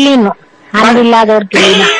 கிளினும் அன்பு இல்லாத ஒரு கிளினும்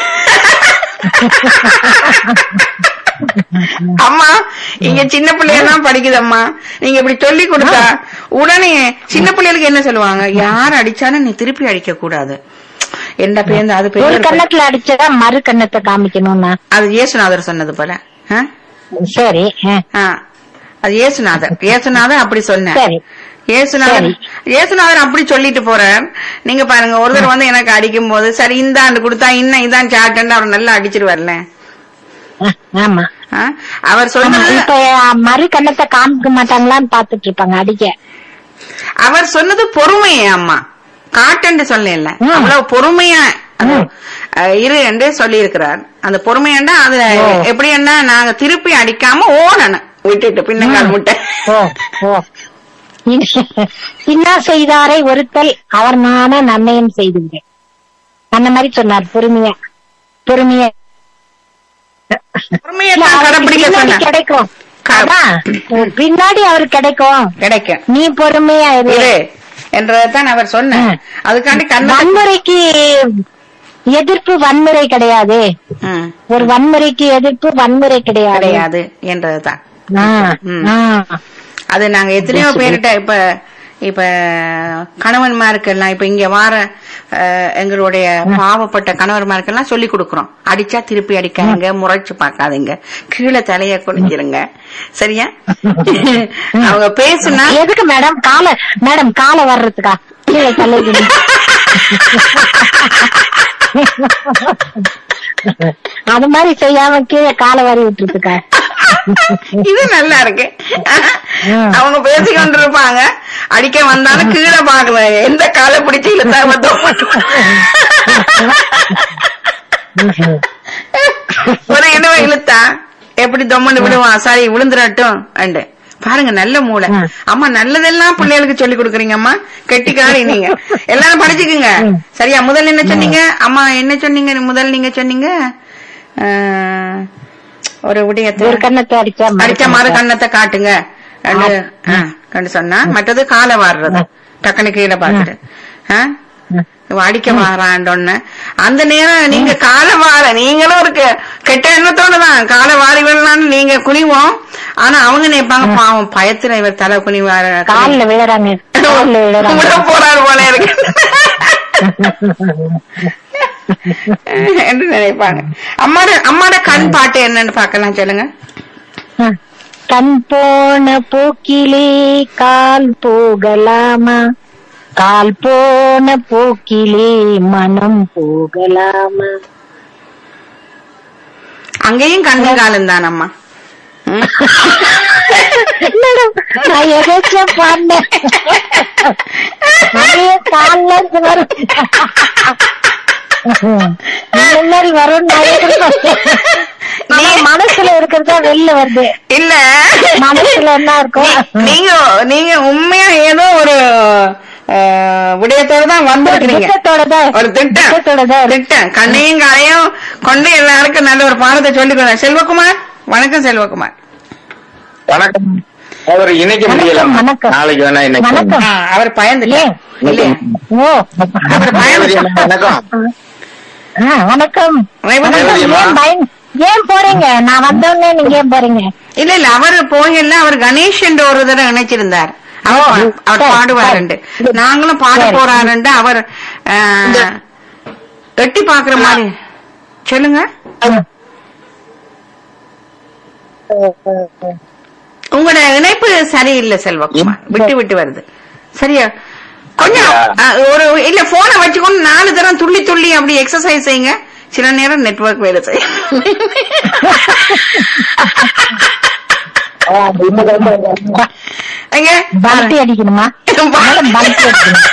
அம்மா இங்க சின்ன பிள்ளையெல்லாம் படிக்குதம்மா நீங்க இப்படி சொல்லி கொடுத்தா உடனே சின்ன பிள்ளைகளுக்கு என்ன சொல்லுவாங்க யார் அடிச்சாலும் நீ திருப்பி அடிக்க கூடாது என்ன பேருந்து அது ஒரு பேர் கண்ணத்துல அடிச்சா மறு கண்ணத்தை காமிக்கணும்னா அது இயேசுநாதர் சொன்னது போல ஆ? சரி ஆ, ஆ. அது இயேசுநாதர் இயேசுநாதர் அப்படி சொன்னார் சரி இயேசுநாதர் சரி. இயேசுநாதர் அப்படி சொல்லிட்டு போறார் நீங்க பாருங்க ஒருத்தர் வந்து எனக்கு அடிக்கும் போது சரி இந்தாண்டு கொடுத்தா இன்னும் இதான் சாட்டன்னு அவர் நல்லா அடிச்சிருவார்ல ஆ, ஆமா ஆ? அவர் ஆமா, சொன்னது இப்ப மறு கண்ணத்தை காமிக்க மாட்டாங்களான்னு பாத்துட்டு இருப்பாங்க அடிக்க அவர் சொன்னது பொறுமையே அம்மா காட்டன்னு சொல்லல ம். அவ்வளவு பொறுமையா அது, ம். அஹ், இரு என்று சொல்லி இருக்கிறார் அந்த பொறுமையாண்டா அது ஓ. எப்படி என்ன நாங்க திருப்பி அடிக்காம ஓடணும் விட்டுட்டு பின்னங்கால் முட்டை ஓ ஓ இன்னா செய்தாரை ஒருத்தல் அவர் நான நன்மையும் செய்துங்க அந்த மாதிரி சொன்னார் பொறுமையா பொறுமையா பொறுமையை இல்ல, தான் அவருக்கு கடைப்பிடிக்க பின்னாடி சொன்னார் கிடைக்கும் க- அதான் பின்னாடி அவரு கிடைக்கும் கிடைக்கும் நீ பொறுமையா இரு இரு என்றதான் அவர் சொன்னார் ம். அதுக்காண்டி கண்ண வன்முறைக்கு எதிர்ப்பு வன்முறை கிடையாது ம், ஒரு வன்முறைக்கு எதிர்ப்பு வன்முறை கிடையாது கிடையாது என்றதுதான் ஆ, ம். ஆ. அது நாங்க எத்தனையோ பேர்கிட்ட இப்ப இப்ப கணவன்மாருக்கெல்லாம் இப்ப இங்க வார அஹ், எங்களுடைய பாவப்பட்ட கணவன்மாருக்கெல்லாம் சொல்லி கொடுக்கறோம் அடிச்சா திருப்பி அடிக்காதீங்க முறைச்சு பார்க்காதீங்க கீழே தலைய குனிஞ்சிருங்க சரியா அவங்க பேசுனா எதுக்கு மேடம் காலை மேடம் காலை வர்றதுக்கா கீழே தலைக்கு அது மாதிரி செய்யாம கீழே காலை வாரி விட்டுருக்கா இது நல்லா இருக்கு ம். அவங்க பேசி கொண்டிருப்பாங்க அடிக்க வந்தாலும் கீழே பாக்கல எந்த காலை பிடிச்சி இழுத்தா ஒரு இனவ இழுத்தா எப்படி தொம்மன்னு விடுவான் சரி விழுந்துடட்டும் அண்டு பாருங்க நல்ல மூளை ம். அம்மா நல்லதெல்லாம் பிள்ளைகளுக்கு சொல்லி கொடுக்குறீங்க அம்மா கெட்டிக்காரி நீங்க எல்லாரும் படிச்சுக்குங்க ம். சரியா முதல்ல என்ன சொன்னீங்க அம்மா என்ன சொன்னீங்க முதல்ல நீங்க சொன்னீங்க ஆஹ், ஒரு விடயத்தை ஒரு கண்ணத்தை அடிச்சா அடிச்ச மறு கண்ணத்தை காட்டுங்க ரெண்டு ஆ, கண்டு சொன்னா மற்றது காலை வாடுறது டக்குனு கீழே பார்த்துட்டு ஆ? இவன் அடிக்க வாராண்டொன்னு அந்த நேரம் நீங்க காலை வார நீங்களும் ஒரு கெ- கெட்ட எண்ணத்தோட தான் காலை வாரி விடலாம்னு நீங்க குனிவோம் ஆனா அவங்க நினைப்பாங்க பாவம் பயத்துல இவர் தலை குனிவார கால்ல விழுறாங்க கால்ல விழுறாங்க விட போறாரு போல இருக்கு என்று நினைப்பாங்க அம்மாட அம்மாட கண் பாட்டு என்னன்னு பார்க்கலாம் சொல்லுங்க கண் போன போக்கிலே கால் போகலாமா கால் போன போக்கிலே மனம் போகலாமா அங்கேயும் கண்ணு காலம் தான் அம்மா ம். மேடம் நான் எதாச்சும் பாடினேன் நிறைய கால்ல இருந்து வரும் இந்த மாதிரி வரும் நான் எதிர்பார்த்தேன். ஆனா மனசுல இருக்கிறதா வெளில வருது இல்ல மனசுல என்ன இருக்கும் நீங்க நீங்க உண்மையா ஏதோ ஒரு அஹ், விடயத்தோட தான் வந்திருக்கிறீங்க திட்டத்தோட தான் ஒரு திட்டம் திட்டத்தோட தான் இருக்கு. திட்டம் கண்ணையும் கரையும் கொண்டு எல்லாருக்கும் நல்ல ஒரு பாடத்தை சொல்லிக் கொடுங்க செல்வகுமார் வணக்கம் செல்வகுமார் வணக்கம் அவர் இணைக்க முடியல வணக்கம், வணக்கம். நாளைக்கு வேணா இணைக்க வணக்கம். ஆ, அவர் பயந்துட்டு ஏன்? இல்லையா ஓ அவர் பயந்துட்டு வணக்கம் ஆ, வணக்கம் ரேவதி வணக்கம். அம்மா. ஏன் பயம் ஏன் போறீங்க நான் வந்தோடனே நீங்க ஏன் போறீங்க இல்ல இல்ல அவர் போகல அவர் கணேஷ் என்ற ஒரு தடவை நினைச்சிருந்தார் அவர் ஓ, பா- அவர் சரி, பாடுவாருண்டு சரி. நாங்களும் பாட சரி. போறாருண்டு அவர் அஹ், எட்டி பாக்குற மாதிரி சொல்லுங்க உங்களோட இணைப்பு சரியில்லை செல்வகுமார் விட்டு விட்டு வருது சரியா கொஞ்சம் அப்படியா? அஹ், ஒரு இல்ல போனை வச்சுக்கொண்டு நாலு தரம் துள்ளி துள்ளி அப்படி எக்ஸசைஸ் செய்யுங்க சில நேரம் நெட்வொர்க் வேலை செய்யும் எங்க பல்ட்டி அடிக்கணுமா மேடம் பல்ட்டி அடிக்கணும்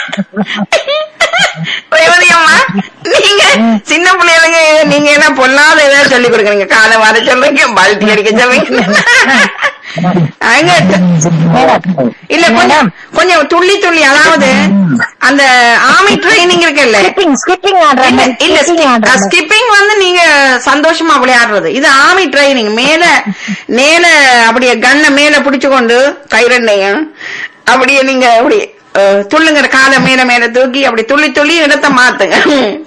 ரேவதி அம்மா நீங்க சின்ன பிள்ளைகளுங்க நீங்க என்ன பொல்லாத ஏதாவது சொல்லி கொடுக்குறீங்க காலை வர சொல்றீங்க பல்ட்டி அடிக்க சொல்றீங்க அங்க இல்ல கொஞ்சம் கொஞ்சம் துள்ளி துள்ளி அதாவது அந்த ஆமை ட்ரைனிங் இருக்குல்ல ஸ்கிப்பிங் ஸ்கிப்பிங் ஆடுற இல்ல மாதிரி இல்ல ஸ்கிப்பிங் ஆடுற மாதிரி ஸ்கிப்பிங் வந்து நீங்க சந்தோஷமா விளையாடுறது இது ஆமி ட்ரைனிங் மேல மேல அப்படியே கண்ணை மேல பிடிச்சு கொண்டு கைரண்டையும் அப்படியே நீங்க அப்படி அஹ், துள்ளுங்கிற காலை மேல மேல தூக்கி அப்படி துள்ளி துள்ளி இடத்த மாத்துங்க